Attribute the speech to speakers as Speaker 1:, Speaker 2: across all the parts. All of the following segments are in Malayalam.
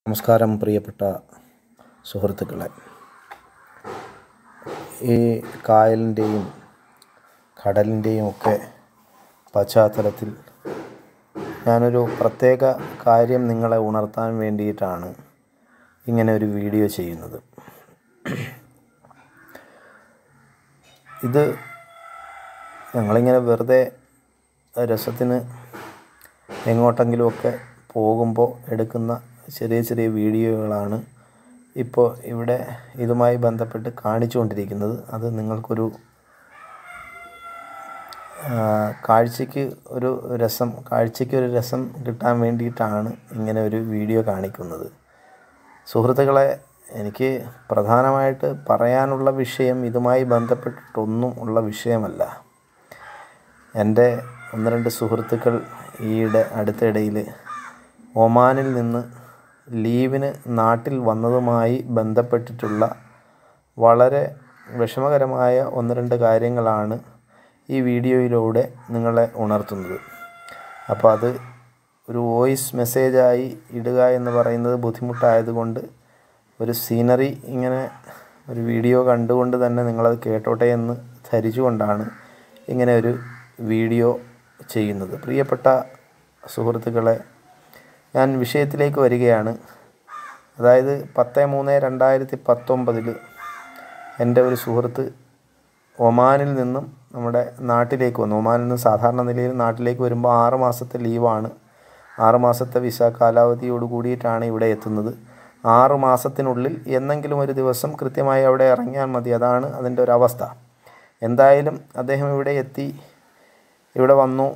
Speaker 1: നമസ്കാരം പ്രിയപ്പെട്ട സുഹൃത്തുക്കളെ ഈ കായലിൻ്റെയും കടലിൻ്റെയും ഒക്കെ പശ്ചാത്തലത്തിൽ ഞാനൊരു പ്രത്യേക കാര്യം നിങ്ങളെ ഉണർത്താൻ വേണ്ടിയിട്ടാണ് ഇങ്ങനെ ഒരു വീഡിയോ ചെയ്യുന്നത് ഇത് ഞങ്ങളിങ്ങനെ വെറുതെ രസത്തിന് എങ്ങോട്ടെങ്കിലുമൊക്കെ പോകുമ്പോൾ എടുക്കുന്ന ചെറിയ ചെറിയ വീഡിയോകളാണ് ഇപ്പോൾ ഇവിടെ ഇതുമായി ബന്ധപ്പെട്ട് കാണിച്ചുകൊണ്ടിരിക്കുന്നത് അത് നിങ്ങൾക്കൊരു കാഴ്ചയ്ക്ക് ഒരു രസം കാഴ്ചയ്ക്ക് ഒരു രസം കിട്ടാൻ വേണ്ടിയിട്ടാണ് ഇങ്ങനെ ഒരു വീഡിയോ കാണിക്കുന്നത് സുഹൃത്തുക്കളെ എനിക്ക് പ്രധാനമായിട്ട് പറയാനുള്ള വിഷയം ഇതുമായി ബന്ധപ്പെട്ടിട്ടൊന്നും ഉള്ള വിഷയമല്ല എൻ്റെ ഒന്ന് രണ്ട് സുഹൃത്തുക്കൾ ഈയിടെ അടുത്തിടയിൽ ഒമാനിൽ നിന്ന് ലീവിന് നാട്ടിൽ വന്നതുമായി ബന്ധപ്പെട്ടിട്ടുള്ള വളരെ വിഷമകരമായ ഒന്ന് രണ്ട് കാര്യങ്ങളാണ് ഈ വീഡിയോയിലൂടെ നിങ്ങളെ ഉണർത്തുന്നത് അപ്പോൾ അത് ഒരു വോയിസ് മെസ്സേജായി ഇടുക എന്ന് പറയുന്നത് ബുദ്ധിമുട്ടായതുകൊണ്ട് ഒരു സീനറി ഇങ്ങനെ ഒരു വീഡിയോ കണ്ടുകൊണ്ട് തന്നെ നിങ്ങളത് കേട്ടോട്ടെ എന്ന് ധരിച്ചുകൊണ്ടാണ് ഇങ്ങനെ ഒരു വീഡിയോ ചെയ്യുന്നത് പ്രിയപ്പെട്ട സുഹൃത്തുക്കളെ ഞാൻ വിഷയത്തിലേക്ക് വരികയാണ് അതായത് പത്ത് മൂന്ന് രണ്ടായിരത്തി പത്തൊമ്പതിൽ എൻ്റെ ഒരു സുഹൃത്ത് ഒമാനിൽ നിന്നും നമ്മുടെ നാട്ടിലേക്ക് വന്നു ഒമാനിൽ നിന്ന് സാധാരണ നിലയിൽ നാട്ടിലേക്ക് വരുമ്പോൾ ആറ് മാസത്തെ ലീവാണ് ആറ് മാസത്തെ വിസ കാലാവധിയോട് കൂടിയിട്ടാണ് ഇവിടെ എത്തുന്നത് ആറ് മാസത്തിനുള്ളിൽ എന്നെങ്കിലും ഒരു ദിവസം കൃത്യമായി അവിടെ ഇറങ്ങിയാൽ മതി അതാണ് അതിൻ്റെ ഒരു അവസ്ഥ എന്തായാലും അദ്ദേഹം ഇവിടെ എത്തി ഇവിടെ വന്നു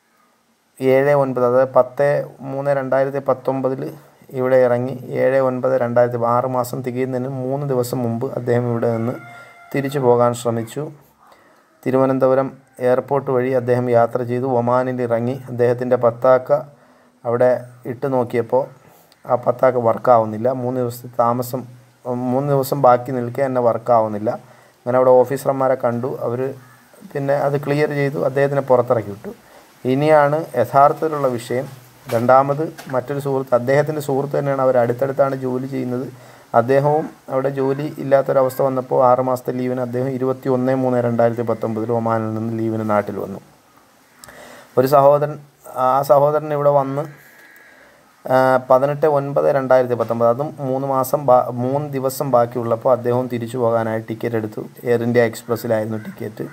Speaker 1: ഏഴ് ഒൻപത് അതായത് പത്ത് മൂന്ന് രണ്ടായിരത്തി പത്തൊമ്പതിൽ ഇവിടെ ഇറങ്ങി ഏഴ് ഒൻപത് രണ്ടായിരത്തി ആറ് മാസം തികയുന്നതിന് മൂന്ന് ദിവസം മുമ്പ് അദ്ദേഹം ഇവിടെ നിന്ന് തിരിച്ചു പോകാൻ ശ്രമിച്ചു തിരുവനന്തപുരം എയർപോർട്ട് വഴി അദ്ദേഹം യാത്ര ചെയ്തു ഒമാനിൽ ഇറങ്ങി അദ്ദേഹത്തിൻ്റെ പത്താക്ക അവിടെ ഇട്ട് നോക്കിയപ്പോൾ ആ പത്താക്ക വർക്കാവുന്നില്ല മൂന്ന് ദിവസത്തെ താമസം മൂന്ന് ദിവസം ബാക്കി നിൽക്കെ തന്നെ വർക്കാവുന്നില്ല അങ്ങനെ അവിടെ ഓഫീസർമാരെ കണ്ടു അവർ പിന്നെ അത് ക്ലിയർ ചെയ്തു അദ്ദേഹത്തിനെ പുറത്തിറക്കി വിട്ടു ഇനിയാണ് യഥാർത്ഥത്തിലുള്ള വിഷയം രണ്ടാമത് മറ്റൊരു സുഹൃത്ത് അദ്ദേഹത്തിൻ്റെ സുഹൃത്ത് തന്നെയാണ് അവർ അടുത്തടുത്താണ് ജോലി ചെയ്യുന്നത് അദ്ദേഹവും അവിടെ ജോലി ഇല്ലാത്തൊരവസ്ഥ വന്നപ്പോൾ ആറ് മാസത്തെ ലീവിന് അദ്ദേഹം ഇരുപത്തി ഒന്ന് മൂന്ന് രണ്ടായിരത്തി പത്തൊമ്പതിൽ ഒമാനിൽ നിന്ന് ലീവിന് നാട്ടിൽ വന്നു ഒരു സഹോദരൻ ആ സഹോദരൻ ഇവിടെ വന്ന് പതിനെട്ട് ഒൻപത് രണ്ടായിരത്തി പത്തൊമ്പത് അതും മൂന്ന് മാസം ബാ മൂന്ന് ദിവസം ബാക്കിയുള്ളപ്പോൾ അദ്ദേഹവും തിരിച്ചു പോകാനായി ടിക്കറ്റ് എടുത്തു എയർ ഇന്ത്യ എക്സ്പ്രസ്സിലായിരുന്നു ടിക്കറ്റ്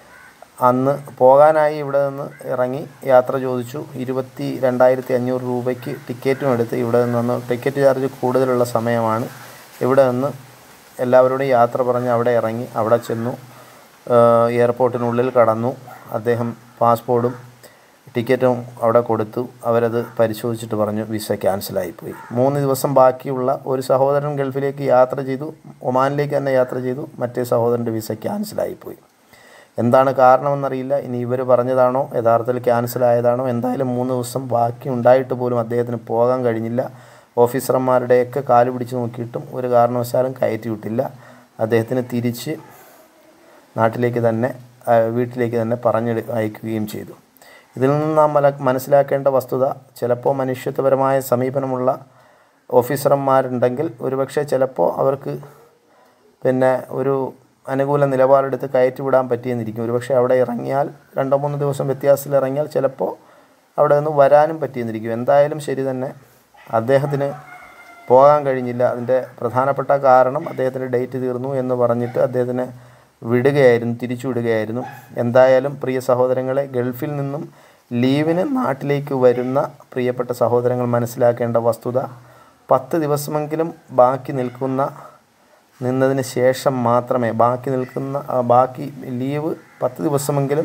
Speaker 1: അന്ന് പോകാനായി ഇവിടെ നിന്ന് ഇറങ്ങി യാത്ര ചോദിച്ചു ഇരുപത്തി രണ്ടായിരത്തി അഞ്ഞൂറ് രൂപയ്ക്ക് ടിക്കറ്റും എടുത്ത് ഇവിടെ നിന്ന് ടിക്കറ്റ് ചാർജ് കൂടുതലുള്ള സമയമാണ് ഇവിടെ നിന്ന് എല്ലാവരോടും യാത്ര പറഞ്ഞ് അവിടെ ഇറങ്ങി അവിടെ ചെന്നു എയർപോർട്ടിനുള്ളിൽ കടന്നു അദ്ദേഹം പാസ്പോർട്ടും ടിക്കറ്റും അവിടെ കൊടുത്തു അവരത് പരിശോധിച്ചിട്ട് പറഞ്ഞു വിസ ക്യാൻസലായിപ്പോയി മൂന്ന് ദിവസം ബാക്കിയുള്ള ഒരു സഹോദരൻ ഗൾഫിലേക്ക് യാത്ര ചെയ്തു ഒമാനിലേക്ക് തന്നെ യാത്ര ചെയ്തു മറ്റേ സഹോദരൻ്റെ വിസ ക്യാൻസലായിപ്പോയി എന്താണ് കാരണമെന്നറിയില്ല ഇനി ഇവർ പറഞ്ഞതാണോ യഥാർത്ഥത്തിൽ ക്യാൻസലായതാണോ എന്തായാലും മൂന്ന് ദിവസം ബാക്കി ഉണ്ടായിട്ട് പോലും അദ്ദേഹത്തിന് പോകാൻ കഴിഞ്ഞില്ല ഓഫീസർമാരുടെയൊക്കെ കാല് പിടിച്ച് നോക്കിയിട്ടും ഒരു കാരണവശാലും കയറ്റി വിട്ടില്ല അദ്ദേഹത്തിന് തിരിച്ച് നാട്ടിലേക്ക് തന്നെ വീട്ടിലേക്ക് തന്നെ പറഞ്ഞ് അയക്കുകയും ചെയ്തു ഇതിൽ നിന്ന് നാം മനസ്സിലാക്കേണ്ട വസ്തുത ചിലപ്പോൾ മനുഷ്യത്വപരമായ സമീപനമുള്ള ഓഫീസർമാരുണ്ടെങ്കിൽ ഒരുപക്ഷെ ചിലപ്പോൾ അവർക്ക് പിന്നെ ഒരു അനുകൂല നിലപാടെടുത്ത് കയറ്റി വിടാൻ പറ്റിയെന്നിരിക്കും ഒരുപക്ഷെ അവിടെ ഇറങ്ങിയാൽ രണ്ടോ മൂന്ന് ദിവസം വ്യത്യാസത്തിൽ ഇറങ്ങിയാൽ ചിലപ്പോൾ അവിടെ നിന്ന് വരാനും പറ്റിയെന്നിരിക്കും എന്തായാലും ശരി തന്നെ അദ്ദേഹത്തിന് പോകാൻ കഴിഞ്ഞില്ല അതിൻ്റെ പ്രധാനപ്പെട്ട കാരണം അദ്ദേഹത്തിൻ്റെ ഡേറ്റ് തീർന്നു എന്ന് പറഞ്ഞിട്ട് അദ്ദേഹത്തിന് വിടുകയായിരുന്നു തിരിച്ചു വിടുകയായിരുന്നു എന്തായാലും പ്രിയ സഹോദരങ്ങളെ ഗൾഫിൽ നിന്നും ലീവിന് നാട്ടിലേക്ക് വരുന്ന പ്രിയപ്പെട്ട സഹോദരങ്ങൾ മനസ്സിലാക്കേണ്ട വസ്തുത പത്ത് ദിവസമെങ്കിലും ബാക്കി നിൽക്കുന്ന നിന്നതിന് ശേഷം മാത്രമേ ബാക്കി നിൽക്കുന്ന ബാക്കി ലീവ് പത്ത് ദിവസമെങ്കിലും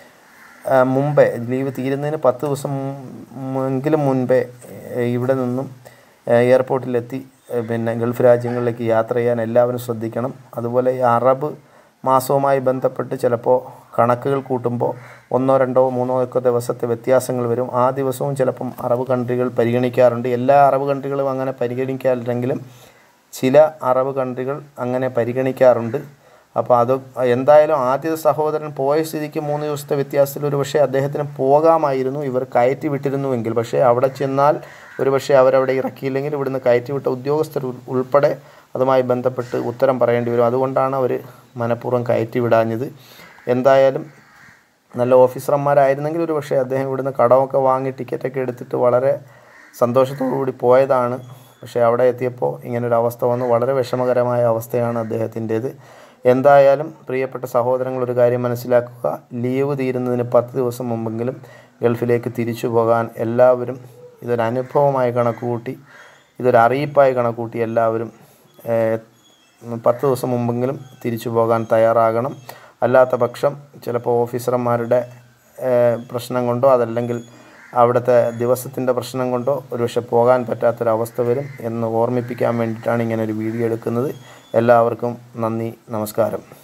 Speaker 1: മുമ്പേ ലീവ് തീരുന്നതിന് പത്ത് ദിവസം എങ്കിലും മുൻപേ ഇവിടെ നിന്നും എയർപോർട്ടിലെത്തി പിന്നെ ഗൾഫ് രാജ്യങ്ങളിലേക്ക് യാത്ര ചെയ്യാൻ എല്ലാവരും ശ്രദ്ധിക്കണം അതുപോലെ ഈ അറബ് മാസവുമായി ബന്ധപ്പെട്ട് ചിലപ്പോൾ കണക്കുകൾ കൂട്ടുമ്പോൾ ഒന്നോ രണ്ടോ മൂന്നോ ഒക്കെ ദിവസത്തെ വ്യത്യാസങ്ങൾ വരും ആ ദിവസവും ചിലപ്പം അറബ് കൺട്രികൾ പരിഗണിക്കാറുണ്ട് എല്ലാ അറബ് കൺട്രികളും അങ്ങനെ പരിഗണിക്കാറില്ലെങ്കിലും ചില അറബ് കൺട്രികൾ അങ്ങനെ പരിഗണിക്കാറുണ്ട് അപ്പോൾ അത് എന്തായാലും ആദ്യത്തെ സഹോദരൻ പോയ സ്ഥിതിക്ക് മൂന്ന് ദിവസത്തെ വ്യത്യാസത്തിൽ ഒരു പക്ഷേ അദ്ദേഹത്തിന് പോകാമായിരുന്നു ഇവർ കയറ്റി വിട്ടിരുന്നുവെങ്കിൽ പക്ഷേ അവിടെ ചെന്നാൽ ഒരു പക്ഷേ അവരവിടെ ഇറക്കിയില്ലെങ്കിൽ ഇവിടുന്ന് കയറ്റി വിട്ട ഉദ്യോഗസ്ഥർ ഉൾ- ഉൾപ്പെടെ അതുമായി ബന്ധപ്പെട്ട് ഉത്തരം പറയേണ്ടി വരും അതുകൊണ്ടാണ് അവർ മനഃപൂർവ്വം കയറ്റി വിടാഞ്ഞത് എന്തായാലും നല്ല ഓഫീസർമാരായിരുന്നെങ്കിൽ ഒരു പക്ഷേ അദ്ദേഹം ഇവിടുന്ന് കടമൊക്കെ വാങ്ങി ടിക്കറ്റൊക്കെ എടുത്തിട്ട് വളരെ സന്തോഷത്തോടു കൂടി പോയതാണ് പക്ഷേ അവിടെ എത്തിയപ്പോൾ ഇങ്ങനൊരു അവസ്ഥ വന്നു വളരെ വിഷമകരമായ അവസ്ഥയാണ് അദ്ദേഹത്തിൻ്റേത് എന്തായാലും പ്രിയപ്പെട്ട സഹോദരങ്ങൾ ഒരു കാര്യം മനസ്സിലാക്കുക ലീവ് തീരുന്നതിന് പത്ത് ദിവസം മുമ്പെങ്കിലും ഗൾഫിലേക്ക് തിരിച്ചു പോകാൻ എല്ലാവരും ഇതൊരു അനുഭവമായി കണക്കുകൂട്ടി ഇതൊരു അറിയിപ്പായി കണക്കുകൂട്ടി എല്ലാവരും ഏഹ്, പത്ത് ദിവസം മുമ്പെങ്കിലും തിരിച്ചു പോകാൻ തയ്യാറാകണം അല്ലാത്ത പക്ഷം ചിലപ്പോൾ ഓഫീസർമാരുടെ ഏഹ്, പ്രശ്നം കൊണ്ടോ അതല്ലെങ്കിൽ അവിടുത്തെ ദിവസത്തിൻ്റെ പ്രശ്നം കൊണ്ടോ ഒരുപക്ഷെ പോകാൻ പറ്റാത്തൊരവസ്ഥ വരും എന്ന് ഓർമ്മിപ്പിക്കാൻ വേണ്ടിയിട്ടാണ് ഇങ്ങനെ ഒരു വീഡിയോ എടുക്കുന്നത് എല്ലാവർക്കും നന്ദി നമസ്കാരം